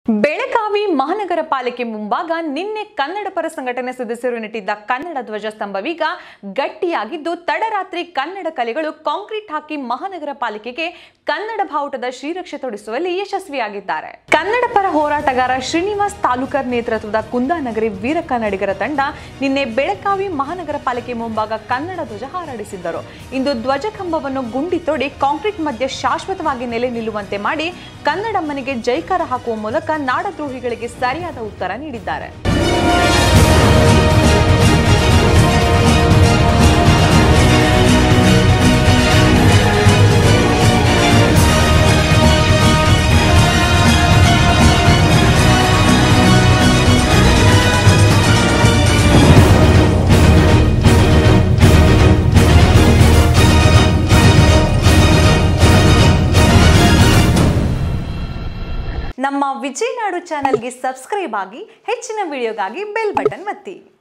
ಬೆಳಗಾವಿ ಮಹಾನಗರ ಪಾಲಿಕೆ ಮುಂಭಾಗ ನಿನ್ನೆ ಕನ್ನಡ ಪರ ಸಂಘಟನೆ ಸದಸ್ಯರು ನೆಟ್ಟಿದ್ದ ಕನ್ನಡ ಧ್ವಜ ಸ್ತಂಭವೀಗ ಗಟ್ಟಿಯಾಗಿದ್ದು ತಡರಾತ್ರಿ ಕನ್ನಡ ಕಲೆಗಳು ಕಾಂಕ್ರೀಟ್ ಹಾಕಿ ಮಹಾನಗರ ಪಾಲಿಕೆಗೆ ಕನ್ನಡ ಬಾವುಟದ ಶ್ರೀರಕ್ಷೆ ತೊಡಿಸುವಲ್ಲಿ ಯಶಸ್ವಿಯಾಗಿದ್ದಾರೆ ಕನ್ನಡ ಪರ ಹೋರಾಟಗಾರ ಶ್ರೀನಿವಾಸ್ ತಾಲೂಕರ್ ನೇತೃತ್ವದ ಕುಂದಾನಗರಿ ವೀರ ಕನ್ನಡಿಗರ ತಂಡ ನಿನ್ನೆ ಬೆಳಗಾವಿ ಮಹಾನಗರ ಪಾಲಿಕೆ ಮುಂಭಾಗ ಕನ್ನಡ ಧ್ವಜ ಹಾರಾಡಿಸಿದ್ದರು ಇಂದು ಧ್ವಜ ಕಂಬವನ್ನು ಗುಂಡಿ ತೋಡಿ ಕಾಂಕ್ರೀಟ್ ಮಧ್ಯೆ ಶಾಶ್ವತವಾಗಿ ನೆಲೆ ನಿಲ್ಲುವಂತೆ ಮಾಡಿ ಕನ್ನಡಮ್ಮನಿಗೆ ಜೈಕಾರ ಹಾಕುವ ಮೂಲಕ ನಾಡದ್ರೋಹಿಗಳಿಗೆ ಸರಿಯಾದ ಉತ್ತರ ನೀಡಿದ್ದಾರೆ ನಮ್ಮ ವಿಜಯನಾಡು ಚಾನೆಲ್ಗೆ ಸಬ್ಸ್ಕ್ರೈಬ್ ಆಗಿ ಹೆಚ್ಚಿನ ವಿಡಿಯೋಗಾಗಿ ಬೆಲ್ ಬಟನ್ ಒತ್ತಿ